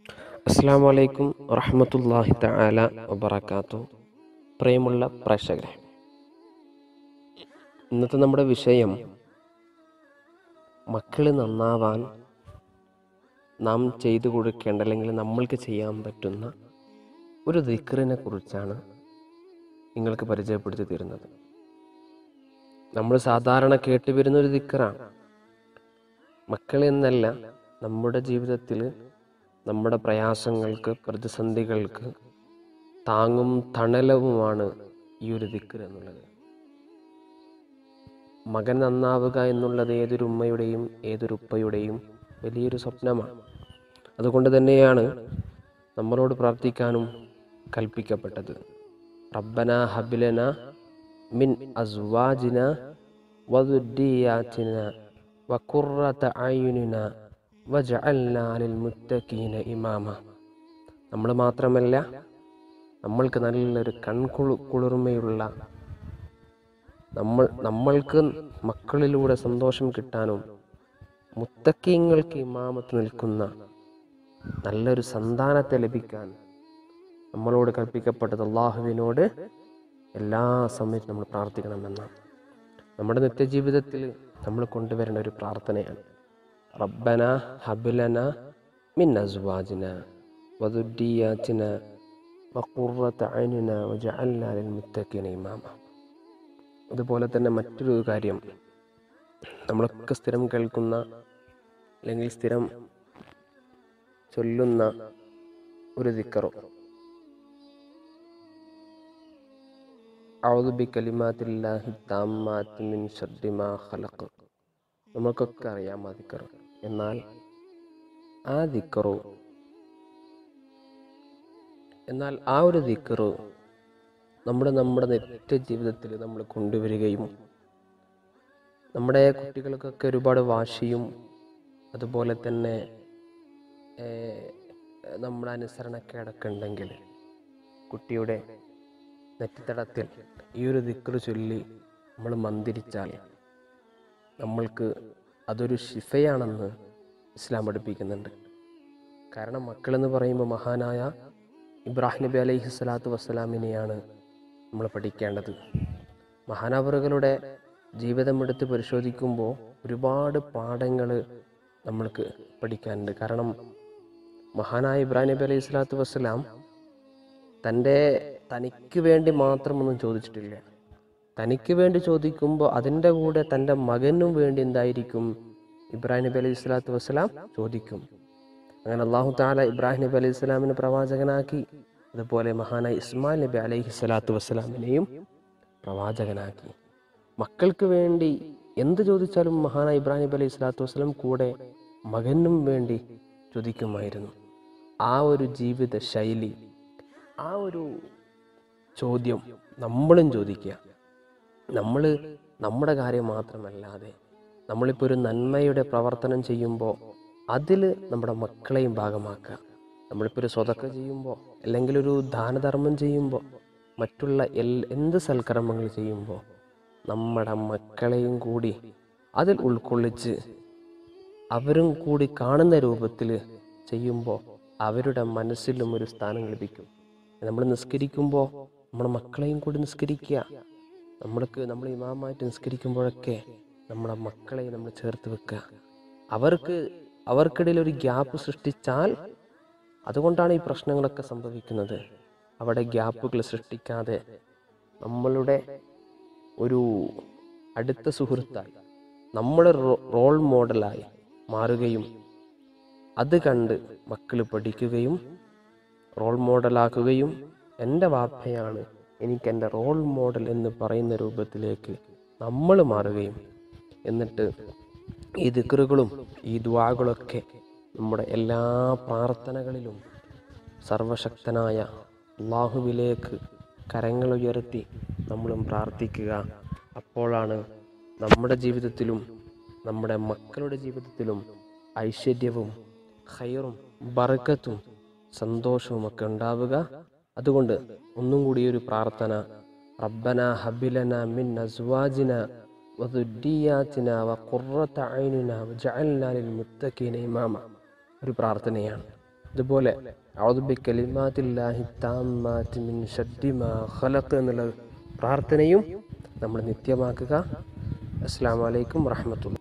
അസ്സാം വലൈക്കും വറഹമത്തല്ലാഹി തആല വബറകാത്തു പ്രിയമുള്ള പ്രേക്ഷകരെ ഇന്നത്തെ നമ്മുടെ വിഷയം മക്കൾ നന്നാവാൻ നാം ചെയ്തു കൊടുക്കേണ്ട അല്ലെങ്കിൽ നമ്മൾക്ക് ചെയ്യാൻ പറ്റുന്ന ഒരു ദിക്റിനെ കുറിച്ചാണ് നിങ്ങൾക്ക് പരിചയപ്പെടുത്തി തരുന്നത് നമ്മൾ സാധാരണ കേട്ടുവരുന്ന ഒരു ദിക്റാണ് മക്കൾ എന്നല്ല നമ്മുടെ ജീവിതത്തിൽ നമ്മുടെ പ്രയാസങ്ങൾക്ക് പ്രതിസന്ധികൾക്ക് താങ്ങും തണലവുമാണ് ഈ ഒരു ദിക്ർ എന്നുള്ളത് മകൻ നന്നാവുക എന്നുള്ളത് ഏതൊരു ഉമ്മയുടെയും ഏതൊരു ഉപ്പയുടെയും വലിയൊരു സ്വപ്നമാണ് അതുകൊണ്ട് തന്നെയാണ് നമ്മളോട് പ്രാർത്ഥിക്കാനും കൽപ്പിക്കപ്പെട്ടത് റബ്ബന ഹബിലന മിൻ അസ്വാജിന വദുദ്ദിയാത്തിന വഖുറത അയുനിന വജഅൽനാ ലിൽമുത്തഖീന ഇമാമ നമ്മൾ മാത്രമല്ല നമ്മൾക്ക് നല്ലൊരു കൺകുളു കുളിർമയുള്ള നമ്മൾ നമ്മൾക്ക് മക്കളിലൂടെ സന്തോഷം കിട്ടാനും മുത്തക്കീങ്ങൾക്ക് ഇമാമത്ത് നിൽക്കുന്ന നല്ലൊരു സന്താനത്തെ ലഭിക്കാൻ നമ്മളോട് കൽപ്പിക്കപ്പെട്ടത് അള്ളാഹുവിനോട് എല്ലാ സമയത്തും നമ്മൾ പ്രാർത്ഥിക്കണമെന്നാണ് നമ്മുടെ നിത്യജീവിതത്തിൽ നമ്മൾ കൊണ്ടുവരേണ്ട ഒരു പ്രാർത്ഥനയാണ് റബ്ബന ഹബുലന മിൻ അസ്വാജിന വദുദ്ദിയാത്തിന വഖുറത അയ്നുന വജഅൽനാ ലിൽമുത്തഖീന ഇമാമ അതുപോലെ തന്നെ മറ്റൊരു കാര്യം നമ്മളൊക്കെ സ്ഥിരം കേൾക്കുന്ന അല്ലെങ്കിൽ സ്ഥിരം ചൊല്ലുന്ന ഒരു ദിക്കറോ ഔദു ബി കലിമാത്തില്ലാഹി താമ്മാത്തി മിൻ ശർരി മാ ഖലഖ് നമുക്കൊക്കെ അറിയാം ആ ദിക്കർ എന്നാൽ ആ ദിക്കറോ എന്നാൽ ആ ഒരു ദിക്കറോ നമ്മുടെ നമ്മുടെ നിത്യ ജീവിതത്തിൽ നമ്മൾ കൊണ്ടുവരികയും നമ്മുടെ കുട്ടികൾക്കൊക്കെ ഒരുപാട് വാശിയും അതുപോലെ തന്നെ നമ്മുടെ അനുസരണക്കേടൊക്കെ ഉണ്ടെങ്കിൽ കുട്ടിയുടെ നെറ്റിത്തടത്തിൽ ഈ ഒരു ദിക്കറ് ചൊല്ലി നമ്മൾ മന്ദിരിച്ചാൽ നമ്മൾക്ക് അതൊരു ഷിഫയാണെന്ന് ഇസ്ലാം പഠിപ്പിക്കുന്നുണ്ട് കാരണം മക്കളെന്ന് പറയുമ്പോൾ മഹാനായ ഇബ്രാഹിം നബി അലൈഹി സ്വലാത്തു വസ്സലാമിനെയാണ് നമ്മൾ പഠിക്കേണ്ടത് മഹാനവറുകളുടെ ജീവിതമെടുത്ത് പരിശോധിക്കുമ്പോൾ ഒരുപാട് പാഠങ്ങൾ നമ്മൾക്ക് പഠിക്കാനുണ്ട് കാരണം മഹാനായ ഇബ്രാഹിം നബി അലൈഹി സ്വലാത്തു വസ്സലാം തൻ്റെ തനിക്ക് വേണ്ടി മാത്രമൊന്നും ചോദിച്ചിട്ടില്ല തനിക്ക് വേണ്ടി ചോദിക്കുമ്പോൾ അതിൻ്റെ കൂടെ തൻ്റെ മകനും വേണ്ടി എന്തായിരിക്കും ഇബ്രാഹിം നബി അലൈഹി സ്വലാത്തു വസ്സലാം ചോദിക്കും അങ്ങനെ അള്ളാഹു താല ഇബ്രാഹിം നബി അലൈഹി സ്വലാമിനെ പ്രവാചകനാക്കി അതുപോലെ മഹാനായ ഇസ്മായിൽ നബി അലൈഹി സ്വലാത്തു വസ്സലാമിനെയും പ്രവാചകനാക്കി മക്കൾക്ക് വേണ്ടി എന്ത് ചോദിച്ചാലും മഹാനായ ഇബ്രാഹിം നബി അലൈഹി സ്വലാത്തു വസ്സലാം കൂടെ മകനും വേണ്ടി ചോദിക്കുമായിരുന്നു ആ ഒരു ജീവിത ശൈലി ആ ഒരു ചോദ്യം നമ്മളും ചോദിക്കുക നമ്മൾ നമ്മുടെ കാര്യം മാത്രമല്ലാതെ നമ്മളിപ്പോൾ ഒരു നന്മയുടെ പ്രവർത്തനം ചെയ്യുമ്പോൾ അതിൽ നമ്മുടെ മക്കളെയും ഭാഗമാക്കുക നമ്മളിപ്പോൾ ഒരു സ്വതക്ക ചെയ്യുമ്പോൾ അല്ലെങ്കിൽ ഒരു ദാനധർമ്മം ചെയ്യുമ്പോൾ മറ്റുള്ള എൽ എന്ത് സൽക്കർമ്മങ്ങൾ ചെയ്യുമ്പോൾ നമ്മുടെ മക്കളെയും കൂടി അതിൽ ഉൾക്കൊള്ളിച്ച് അവരും കൂടി കാണുന്ന രൂപത്തിൽ ചെയ്യുമ്പോൾ അവരുടെ മനസ്സിലും ഒരു സ്ഥാനം ലഭിക്കും നമ്മൾ നിസ്കരിക്കുമ്പോൾ നമ്മുടെ മക്കളെയും കൂടി നിസ്കരിക്കുക നമ്മൾക്ക് നമ്മൾ ഇമാമായിട്ട് നിസ്കരിക്കുമ്പോഴൊക്കെ നമ്മുടെ മക്കളെ നമ്മൾ ചേർത്ത് വെക്കുക അവർക്ക് അവർക്കിടയിൽ ഒരു ഗ്യാപ്പ് സൃഷ്ടിച്ചാൽ അതുകൊണ്ടാണ് ഈ പ്രശ്നങ്ങളൊക്കെ സംഭവിക്കുന്നത് അവിടെ ഗ്യാപ്പുകൾ സൃഷ്ടിക്കാതെ നമ്മളുടെ ഒരു അടുത്ത സുഹൃത്തായി നമ്മുടെ റോൾ മോഡലായി മാറുകയും അത് കണ്ട് മക്കൾ പഠിക്കുകയും റോൾ മോഡലാക്കുകയും എൻ്റെ വാപ്പയാണ് എനിക്ക് എൻ്റെ റോൾ മോഡൽ എന്ന് പറയുന്ന രൂപത്തിലേക്ക് നമ്മൾ മാറുകയും എന്നിട്ട് ഈ ദിക്കറുകളും ഈ ദ്വാകളൊക്കെ നമ്മുടെ എല്ലാ പ്രാർത്ഥനകളിലും സർവശക്തനായ അള്ളാഹുവിലേക്ക് കരങ്ങൾ ഉയർത്തി നമ്മളും പ്രാർത്ഥിക്കുക അപ്പോഴാണ് നമ്മുടെ ജീവിതത്തിലും നമ്മുടെ മക്കളുടെ ജീവിതത്തിലും ഐശ്വര്യവും ഖൈറും ബർക്കത്തും സന്തോഷവും ഒക്കെ ഉണ്ടാവുക അതുകൊണ്ട് ഒന്നും കൂടി ഒരു പ്രാർത്ഥന റബ്ബന ഹബിലന മിൻ അസ്വാജിന വദുദ്ദിയാത്തിന വഖുറത അയ്നുന വജഅൽനാ ലിൽമുത്തഖീന ഇമാമ ഒരു പ്രാർത്ഥനയാണ് അതുപോലെ ഔദുബി കലിമാത്തില്ലാഹി താമ്മാത്തി മിൻ ഷദ്ദി മാ ഖലഖ് എന്നുള്ള പ്രാർത്ഥനയും നമ്മൾ നിത്യമാക്കുക അസ്സാം വലൈക്കും വറഹമത്തുള്ള